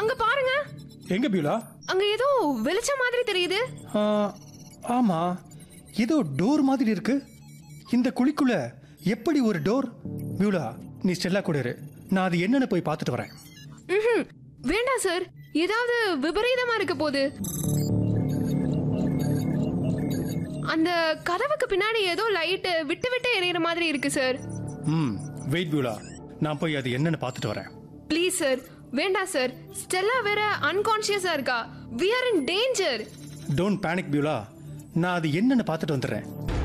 அங்க பாருங்க எங்க பியூலா அங்க ஏதோ வெளிச்சம் மாதிரி தெரியுது ஆ, ஆமா ஏதோ டோர் மாதிரி இருக்கு இந்த குழிக்குள்ள எப்படி ஒரு டோர் பியூலா நீ ஸ்டெல்லா கூட இரு நான் அது என்னன்னு போய் பார்த்துட்டு வரேன் ம்ஹும். வேண்டாம் சார் ஏதாவது விபரீதமா இருக்க போகுது அந்த கதவுக்கு பின்னாடி ஏதோ லைட் விட்டு விட்டு எரியற மாதிரி இருக்கு சார் ம் வெயிட் பியூலா நான் போய் அது என்னன்னு பார்த்துட்டு வரேன் ப்ளீஸ் சார் வேண்டாம் சார் ஸ்டெல்லா வேற அன்கான்ஷியஸா இருக்கா we are in danger don't panic Beulah நான் அது என்னன்னு பார்த்துட்டு வந்துடுறேன்